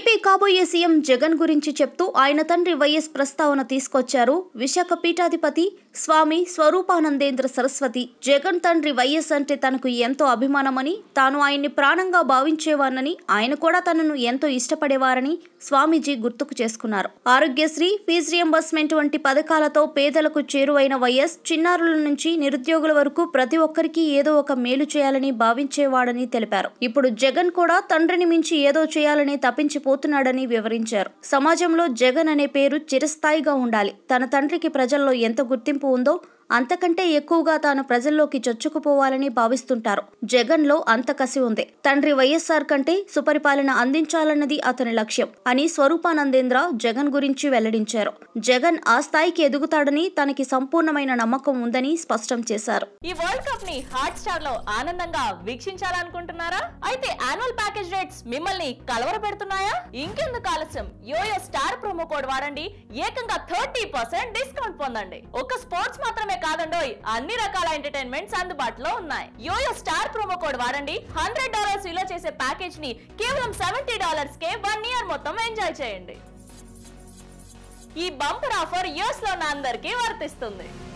AP కాబోయే CM Jagan గురించి చెప్తూ ఆయన తండ్రి వైఎస్ ప్రస్తావన తీసుకొచ్చారు విశాఖ పీఠాధిపతి స్వామి స్వరూపానందేంద్ర సరస్వతి జగన్ తండ్రి వైఎస్ అంటే తనకు ఎంతో అభిమానమని తాను ఆయన్ని ప్రాణంగా భావించేవారని ఆయన కూడా తనను ఎంతో ఇష్టపడేవారని స్వామీజీ గుర్తుకు చేసుకున్నారు ఆరోగ్యశ్రీ ఫీజు రియంబర్స్మెంట్ వంటి పథకాలతో పేదలకు చేరువైన వైఎస్ చిన్నారుల నుంచి నిరుద్యోగుల వరకు ప్రతి ఒక్కరికి ఏదో ఒక మేలు చేయాలని భావించేవాడని తెలిపారు ఇప్పుడు జగన్ కూడా తండ్రిని మించి ఏదో చేయాలని తప్పించిపోతున్నాడని వివరించారు సమాజంలో జగన్ అనే పేరు చిరస్థాయిగా ఉండాలి తన తండ్రికి ప్రజల్లో ఎంత గుర్తింపు ఉందో అంతకంటే ఎక్కువగా తాను ప్రజల్లోకి చొచ్చుకుపోవాలని భావిస్తుంటారు జగన్ లో అంత కసి ఉంది తండ్రి వైఎస్ఆర్ కంటే సుపరిపాలన అందించాలన్నది అతని లక్ష్యం అని స్వరూపానందేంద్ర జగన్ గురించి వెల్లడించారు జగన్ ఆ స్థాయికి ఎదుగుతాడని తనకి సంపూర్ణమైన నమ్మకం ఉందని స్పష్టం చేశారు ఈ వరల్డ్ కప్ ని హాట్ స్టార్ లో ఆనందంగా వీక్షించాలనుకుంటున్నారా అయితే యాన్యువల్ ప్యాకేజ్ రేట్స్ మిమ్మల్ని కలవరపెడుతున్నాయా ఇంకెందుకు ఆలస్యం యోయో స్టార్ ప్రోమో కోడ్ వాడండి ఏకంగా థర్టీ పర్సెంట్ డిస్కౌంట్ పొందండి ఒక స్పోర్ట్స్ మాత్రమే కాదండోయ్ అన్ని రకాల ఎంటర్టైన్మెంట్స్ అందుబాటులో ఉన్నాయి యోయో స్టార్ ప్రోమో కోడ్ వాడండి హండ్రెడ్ డాలర్స్ విలువ చేసే ప్యాకేజ్ ని కేవలం సెవెంటీ డాలర్స్ కే వన్ ఇయర్ మొత్తం ఎంజాయ్ చేయండి ఈ బంపర్ ఆఫర్ ఇయర్స్ లో ఉన్న అందరికీ వర్తిస్తుంది